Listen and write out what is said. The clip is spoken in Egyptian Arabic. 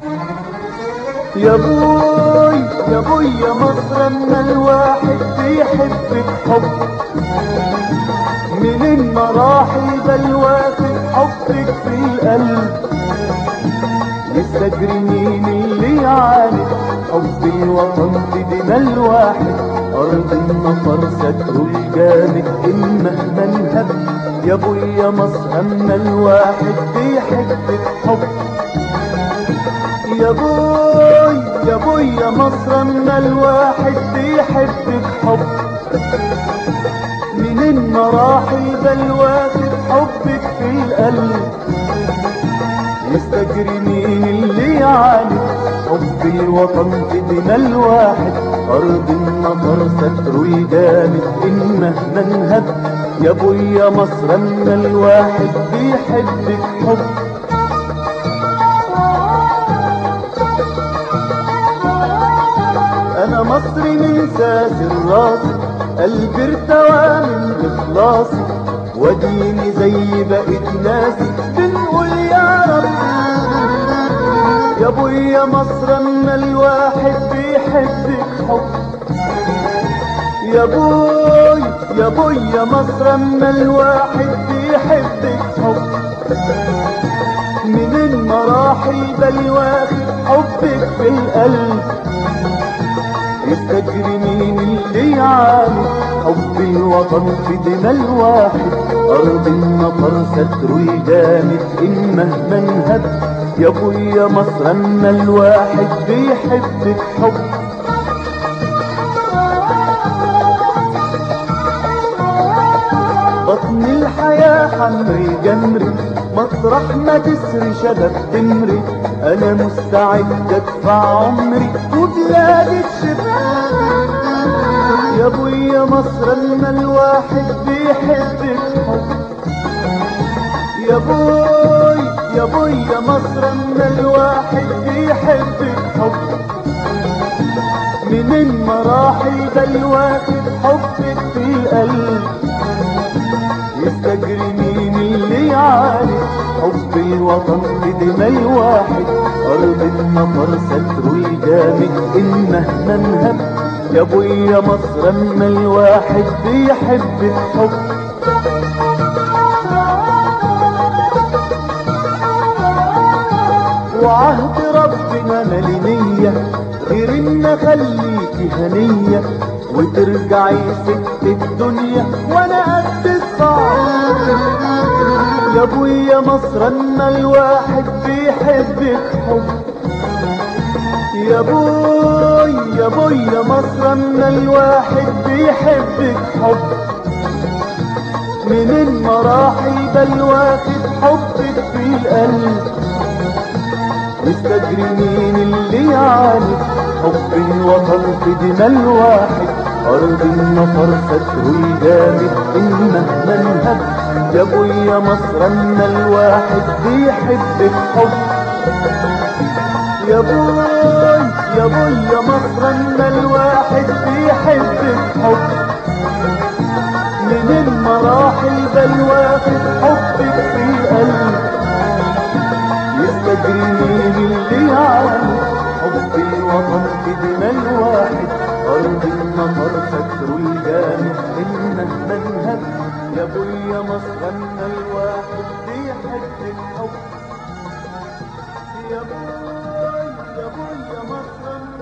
يا بوي يا بوي يا مصر اما الواحد بيحبك حب من المراحل بلواك حبك في القلب يستجري مين اللي يعاند حب الوطن في دماء الواحد أرض النفر ستر الجامد إن مهما انهب يا بوي يا مصر أما الواحد بيحبك حب يا بوي يا بوي يا مصر اما الواحد بيحبك حب من المراحل بلواك حبك في القلب يستجري مين اللي يعاني حب الوطن في دماء الواحد أرض النظر ستر يجامد إن مهما انهب يا بوي يا مصر اما الواحد بيحبك حب انا مصري من ساسر راسي قلبي ارتوى من اخلاصي وديني زي بقيت ناسي بنقول يا رب يا ابوي يا مصر اما الواحد بيحبك حب يا بوي يا بوي يا مصر اما الواحد بيحبك حب من المراحل بل واخد حبك في القلب يستجري مين اللي يعاني حب الوطن في دماء الواحد أرض النفر ستر يجامد إن مهما انهب يا ابوي يا مصر أما الواحد بيحبك حب بطن الحياة حمري جمري مطرح ما تسري شباب تمري انا مستعد ادفع عمري وبلادي تشب يا ابوي يا مصر اما الواحد بيحبك حب يا بوي يا بوي يا مصر اما الواحد بيحبك حب من المراحل بل واخد حبك في القلب يستجري مين اللي يعاني حب الوطن في دماء الواحد أرض النفر ستر الجامد إن مهما انهب يا ابوي يا مصر أما الواحد بيحبك حب وعهد ربنا مالينية غير ان اخليكي هنية وترجعي ست الدنيا وانا قد الصعب يا ابوي يا مصر اما الواحد بيحبك حب يا بوي يا بوي يا مصر اما الواحد بيحبك حب من المراحل بل واخد حبك في القلب يستجري مين اللي يعاني حب الوطن في دماء الواحد أرض النفر ستر الجامد إن مهما انهب يا ابوي يا مصر أما الواحد بيحبك حب يا بوي يا بوي يا مصر أما الواحد بيحبك حب من المراحل بل واخد حبك في القلب يستجري مين اللي يعاني حب الوطن في دماء الواحد أرض النفر ستر الجامد إن مهما انهب يا ابوي يا مصر أما الواحد بيحبك حب يا بوي يا بوي يا مصر